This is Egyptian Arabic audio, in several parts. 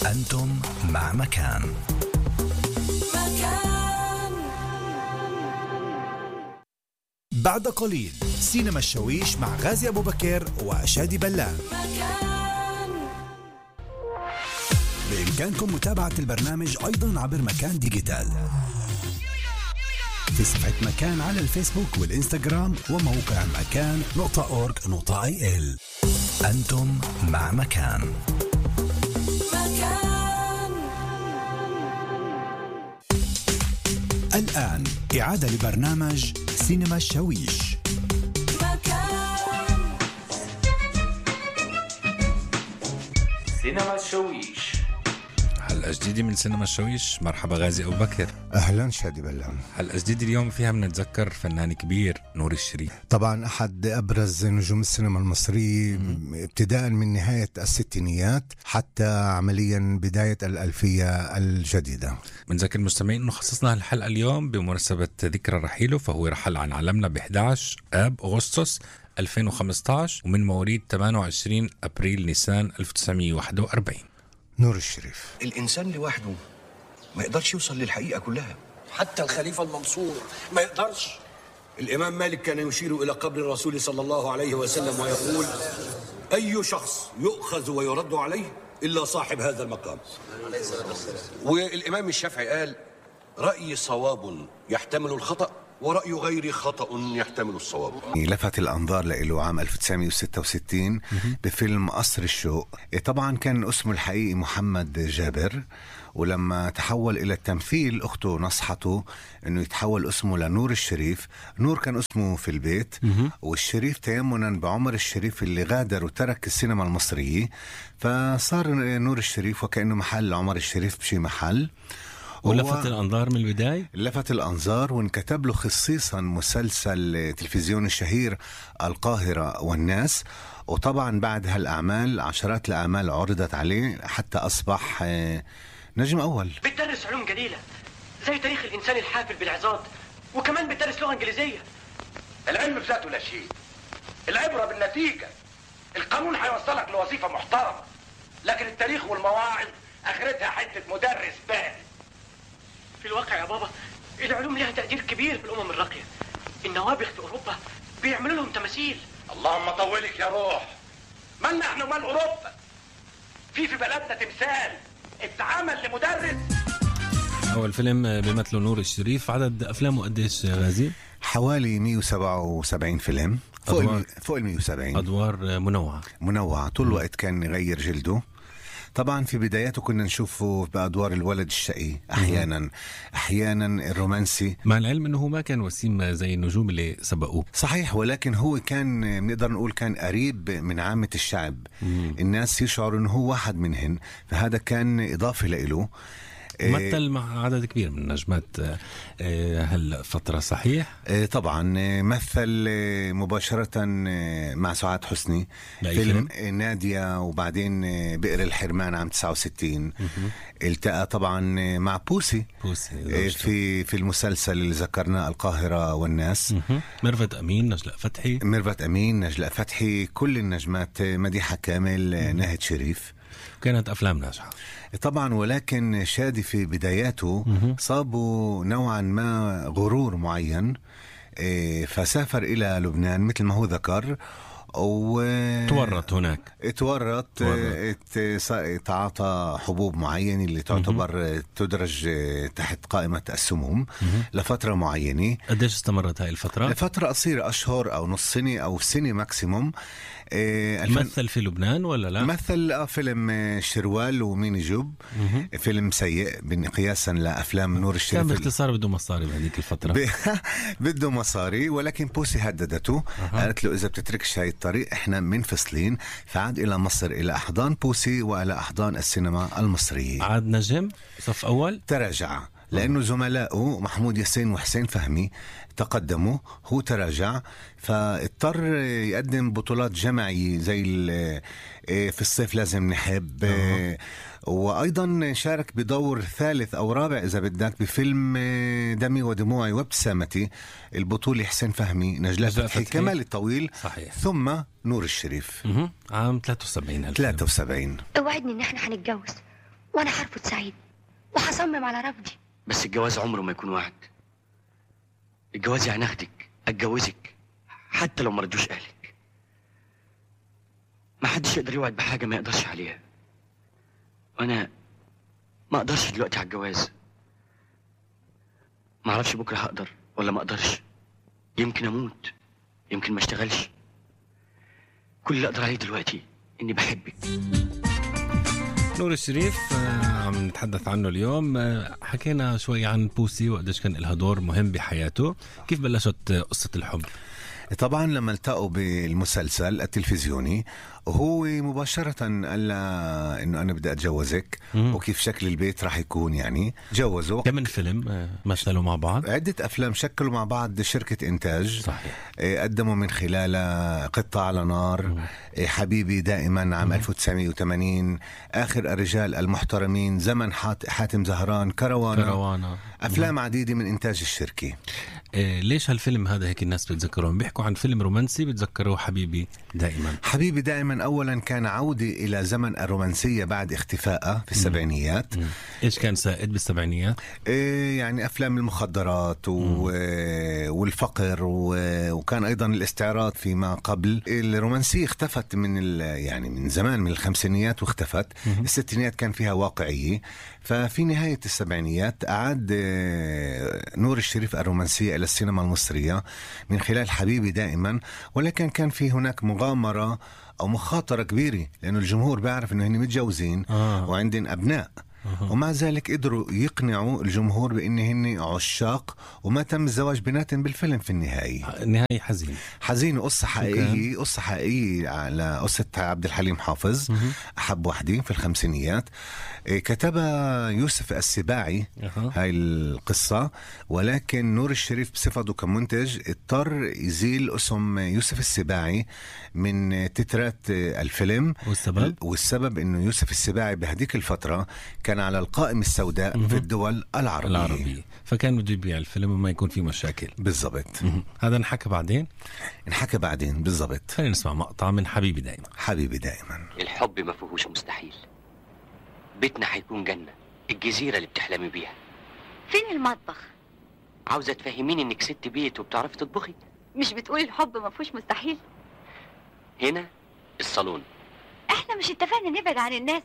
أنتم مع مكان بعد قليل سينما الشويش مع غازي أبو بكر وشادي بلان بإمكانكم متابعة البرنامج أيضا عبر مكان ديجيتال في صفحة مكان على الفيسبوك والإنستغرام وموقع مكان نقطة أورج نقطة أي إل أنتم مع مكان الآن إعادة لبرنامج سينما الشويش سينما الشويش حلقة جديدة من سينما الشويش مرحبا غازي أبو بكر اهلا شادي بلان حلقة جديدة اليوم فيها بنتذكر فنان كبير نور الشريف طبعا احد ابرز نجوم السينما المصري ابتداء من نهايه الستينيات حتى عمليا بدايه الالفيه الجديده بنذكر المستمعين انه خصصنا هالحلقة اليوم بمناسبة ذكرى رحيله فهو رحل عن عالمنا ب 11 اب اغسطس 2015 ومن مواليد 28 ابريل نيسان 1941 نور الشريف الإنسان لوحده ما يقدرش يوصل للحقيقة كلها حتى الخليفة المنصور ما يقدرش الإمام مالك كان يشير إلى قبر الرسول صلى الله عليه وسلم ويقول أي شخص يؤخذ ويرد عليه إلا صاحب هذا المقام والإمام الشافعي قال رأيي صواب يحتمل الخطأ ورأي غيري خطأ يحتمل الصواب لفت الانظار له عام 1966 بفيلم قصر الشوق طبعا كان اسمه الحقيقي محمد جابر ولما تحول الى التمثيل اخته نصحته انه يتحول اسمه لنور الشريف نور كان اسمه في البيت والشريف تيمنا بعمر الشريف اللي غادر وترك السينما المصريه فصار نور الشريف وكانه محل عمر الشريف بشي محل ولفت هو- الانظار من البدايه لفت الأنظار وانكتب له خصيصا مسلسل تلفزيوني شهير القاهرة والناس وطبعا بعد هالأعمال عشرات الأعمال عرضت عليه حتى أصبح آه، نجم أول بتدرس علوم جديدة زي تاريخ الإنسان الحافل بالعظات وكمان بتدرس لغة إنجليزية العلم بذاته لا شيء العبرة بالنتيجة القانون هيوصلك لوظيفة محترمة لكن التاريخ والمواعظ آخرتها حتة مدرس بارد في الواقع يا بابا العلوم لها تقدير كبير في الأمم الراقية النوابغ في أوروبا بيعملوا لهم تماثيل اللهم طولك يا روح من نحن ومن أوروبا في في بلدنا تمثال اتعمل لمدرس اول فيلم بيمثله نور الشريف عدد افلامه قديش غازي حوالي 177 فيلم فوق أدوار. ال فوق ال 170 ادوار منوعه منوع طول الوقت كان يغير جلده طبعا في بداياته كنا نشوفه بأدوار الولد الشقي أحيانا أحيانا الرومانسي مع العلم انه هو ما كان وسيم زي النجوم اللي سبقوه صحيح ولكن هو كان بنقدر نقول كان قريب من عامة الشعب الناس يشعروا انه هو واحد منهن فهذا كان اضافة له مثل مع عدد كبير من نجمات آه، آه، هالفتره صحيح آه، طبعا آه، مثل آه، مباشرة آه، مع سعاد حسني بأي فيلم آه، نادية وبعدين آه، بئر الحرمان عام 69 التقى طبعا آه، مع بوسي بوسي آه، زوجته. في في المسلسل اللي ذكرناه القاهرة والناس مهم. ميرفت امين نجلاء فتحي ميرفت أمين نجلاء فتحي كل النجمات آه، مديحة كامل آه، ناهد شريف كانت افلام ناجحه طبعا ولكن شادي في بداياته صابوا نوعا ما غرور معين إيه، فسافر إلى لبنان مثل ما هو ذكر و تورط هناك اتورط تورط. ات- ص- تعاطى حبوب معينة اللي تعتبر تدرج تحت قائمة السموم لفترة معينة قديش استمرت هاي الفتره لفترة قصيرة أشهر أو نص سنة أو سنة ماكسيموم إيه، الفن- مثل في لبنان ولا لا مثل آه، فيلم آه، شروال ومين يجوب فيلم سيء بن- قياسا لافلام نور كان الشريف باختصار بده مصاري بهذيك الفتره ب... بده مصاري ولكن بوسي هددته قالت له اذا بتتركش هاي الطريق احنا منفصلين فعاد الى مصر الى احضان بوسي والى احضان السينما المصريه عاد نجم صف اول تراجع لانه زملائه محمود ياسين وحسين فهمي تقدموا هو تراجع فاضطر يقدم بطولات جمعية زي ال- إيه، في الصيف لازم نحب إيه، وايضا شارك بدور ثالث او رابع اذا بدك بفيلم إيه، دمي ودموعي وابتسامتي البطولة حسين فهمي نجلاء نجلاء فتحي فتحي. كمال الطويل صحيح. ثم نور الشريف مهم. عام 73 هالفيلم. 73 اوعدني ان احنا هنتجوز وانا هرفض سعيد وهصمم على رفضي بس الجواز عمره ما يكون وعد الجواز يعني اخدك اتجوزك حتى لو ما رضوش اهلك ما حدش يقدر يوعد بحاجه ما يقدرش عليها وانا ما اقدرش دلوقتي على الجواز ما اعرفش بكره هقدر ولا ما اقدرش يمكن اموت يمكن ما اشتغلش كل اللي اقدر عليه دلوقتي اني بحبك نور الشريف آه، عم نتحدث عنه اليوم آه، حكينا شوي عن بوسي وقديش كان لها دور مهم بحياته كيف بلشت آه، قصة الحب طبعا لما التقوا بالمسلسل التلفزيوني هو مباشرة قال لها انه انا بدي اتجوزك مم. وكيف شكل البيت راح يكون يعني جوزوا كم من فيلم آه، مثلوا مع بعض عدة افلام شكلوا مع بعض شركة انتاج صحيح إيه، قدموا من خلالها قطة على نار إيه، حبيبي دائما عام 1980 آخر الرجال المحترمين زمن حات- حاتم زهران كروانا كروانا أفلام عديدة من إنتاج الشركة آه، ليش هالفيلم هذا هيك الناس بتذكرون بيحكوا عن فيلم رومانسي بتذكروه حبيبي دائما حبيبي دائما أولا كان عودة إلى زمن الرومانسية بعد اختفائها في السبعينيات مم. ايش كان سائد بالسبعينيات إيه، يعني أفلام المخدرات و... والفقر و... وكان أيضا الاستعراض فيما قبل الرومانسية اختفت من ال... يعني من زمان من الخمسينيات واختفت الستينيات كان فيها واقعية ففي نهاية السبعينيات أعاد آه، نور الشريف الرومانسية إلى السينما المصرية من خلال حبيبي دائما ولكن كان في هناك مغامرة أو مخاطرة كبيرة لأنه الجمهور بيعرف أنه هن متجوزين آه. وعندهم أبناء ومع ذلك قدروا يقنعوا الجمهور بان هن عشاق وما تم الزواج بيناتهم بالفيلم في النهايه النهاية حزين حزينه قصه حقيقيه قصه حقيقيه على قصه عبد الحليم حافظ احب وحده في الخمسينيات إيه، كتبها يوسف السباعي أها. هاي القصة ولكن نور الشريف بصفته كمنتج اضطر يزيل اسم يوسف السباعي من تترات الفيلم والسبب؟ والسبب انه يوسف السباعي بهديك الفترة كان على القائمة السوداء في الدول العربية, العربية فكان بده يبيع الفيلم وما يكون في مشاكل بالضبط مهم. هذا انحكى بعدين انحكى بعدين بالضبط خلينا نسمع مقطع من حبيبي دائما حبيبي دائما الحب ما فيهوش مستحيل بيتنا هيكون جنة الجزيرة اللي بتحلمي بيها فين المطبخ عاوزة تفهميني انك ست بيت وبتعرفي تطبخي مش بتقولي الحب ما فيهوش مستحيل هنا الصالون احنا مش اتفقنا نبعد عن الناس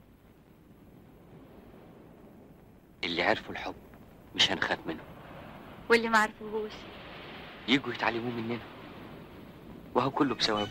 اللي عرفوا الحب مش هنخاف منه واللي ما عرفوهوش يجوا يتعلموه مننا وهو كله بثوابه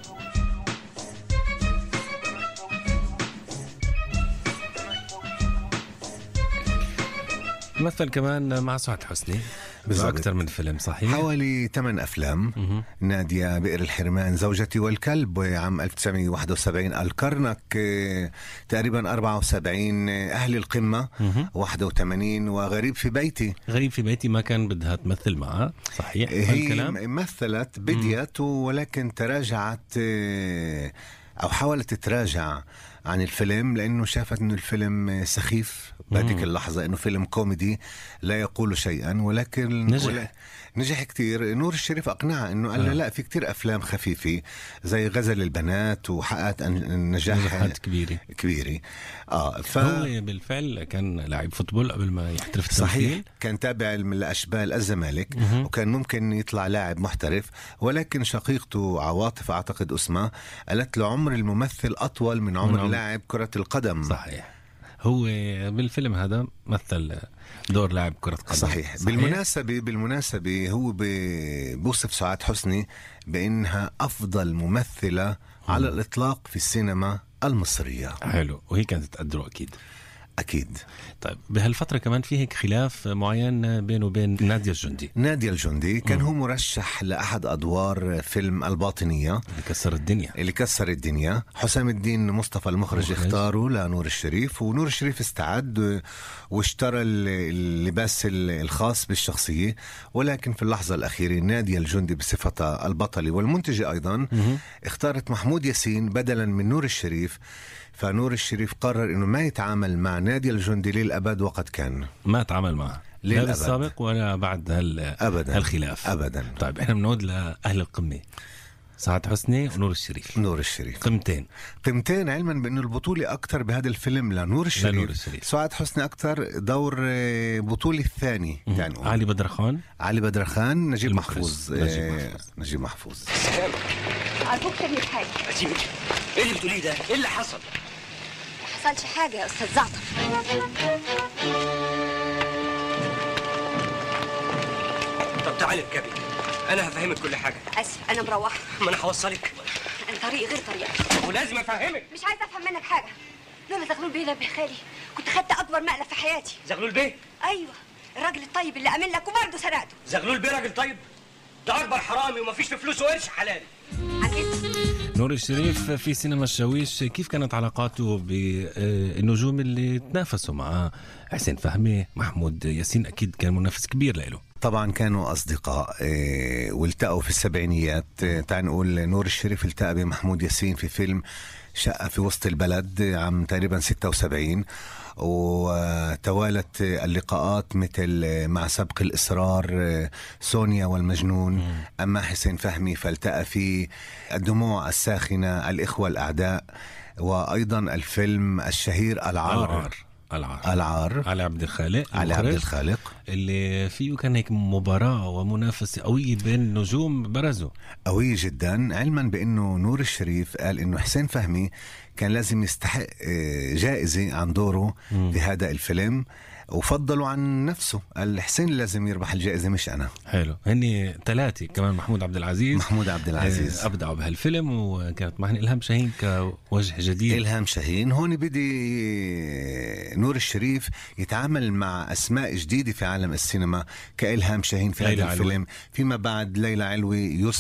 مثل كمان مع سعاد حسني بالضبط. أكثر من فيلم صحيح حوالي ثمان افلام مهم. نادية بئر الحرمان زوجتي والكلب عام 1971 الكرنك آه، تقريبا 74 آه، أهل القمة مهم. 81 وغريب في بيتي غريب في بيتي ما كان بدها تمثل معه صحيح هالكلام هي مثلت بديت ولكن تراجعت آه، أو حاولت تتراجع عن الفيلم لأنه شافت أنه الفيلم آه، سخيف بهذيك مم. اللحظة أنه فيلم كوميدي لا يقول شيئا ولكن نجح. ولا- نجح كتير نور الشريف أقنعها أنه قال آه. لها لا في كتير أفلام خفيفة زي غزل البنات وحققت أن- نجاح نجاحات كبيرة كبيرة آه ف... هو بالفعل كان لاعب فوتبول قبل ما يحترف التمثيل صحيح كان تابع من الاشبال الزمالك مهم. وكان ممكن يطلع لاعب محترف ولكن شقيقته عواطف اعتقد اسمها قالت له عمر الممثل اطول من عمر عمر. لاعب كره القدم صحيح هو بالفيلم هذا مثل دور لاعب كرة قدم صحيح. صحيح بالمناسبة بالمناسبة هو ب- بوصف سعاد حسني بأنها أفضل ممثلة على الإطلاق في السينما المصرية حلو وهي كانت تقدره أكيد أكيد طيب بهالفترة كمان في هيك خلاف معين بينه وبين نادية الجندي نادية الجندي كان هو مرشح لأحد أدوار فيلم الباطنية اللي كسر الدنيا اللي كسر الدنيا حسام الدين مصطفى المخرج مخرج. اختاره لنور الشريف ونور الشريف استعد واشترى ال- اللباس ال- الخاص بالشخصية ولكن في اللحظة الأخيرة نادية الجندي بصفتها البطلة والمنتجة أيضا اختارت محمود ياسين بدلا من نور الشريف فنور الشريف قرر انه ما يتعامل مع نادية الجندي للابد وقد كان ما تعامل معه لا للأبد. بالسابق ولا بعد هال ابدا هالخلاف ابدا طيب احنا بنعود لاهل القمه سعد حسني ونور الشريف نور الشريف قيمتين قيمتين علما بانه البطولة أكثر بهذا الفيلم لنور الشريف, لنور الشريف. سعاد حسني أكثر دور آه، بطولي الثاني يعني علي بدر خان علي بدر خان نجيب المخرج. محفوظ نجيب آه، محفوظ. نجيب محفوظ أرجوك تعمل حاجة اسيبك ايه اللي بتقوليه ده؟ ايه اللي حصل؟ ما حصلش حاجة يا أستاذ زعتر طب تعالي اركبي انا هفهمك كل حاجه آسف أنا مروحة ما انا هوصلك أنا طريقي غير طريقك ولازم افهمك مش عايزة أفهم منك حاجة لولا زغلول بيه نبه خالي كنت خدت أكبر مقلب في حياتي زغلول بيه أيوه الراجل الطيب اللي أمن لك وبرضه سرقته زغلول بيه راجل طيب ده اكبر حرامي ومفيش في فلوسه قرش حلال عجبت نور الشريف في سينما الشاويش كيف كانت علاقاته بالنجوم اللي تنافسوا معاه حسين فهمي محمود ياسين اكيد كان منافس كبير له طبعا كانوا أصدقاء آه، والتقوا في السبعينيات آه، تعال نقول نور الشريف التقى بمحمود ياسين في فيلم شقة في وسط البلد آه، عام تقريبا 76 وتوالت آه، اللقاءات مثل آه، مع سبق الإصرار آه، سونيا والمجنون أما حسين فهمي فالتقى في الدموع الساخنة الإخوة الأعداء وأيضا الفيلم الشهير العار العار العار العار علي عبد الخالق علي عبد المخرج، الخالق اللي فيه كان هيك مباراة ومنافسة قوية بين نجوم برزوا قوية جدا علما بانه نور الشريف قال انه حسين فهمي كان لازم يستحق آه، جائزة عن دوره في هذا الفيلم وفضلوا عن نفسه قال حسين لازم يربح الجائزة مش أنا حلو هني ثلاثة كمان محمود عبد العزيز محمود عبد العزيز آه، أبدعوا بهالفيلم وكانت معنا إلهام شاهين كوجه جديد إلهام شاهين هون بدي نور الشريف يتعامل مع أسماء جديدة في عالم السينما كإلهام شاهين في ليلى هذا علوي. الفيلم فيما بعد ليلى علوي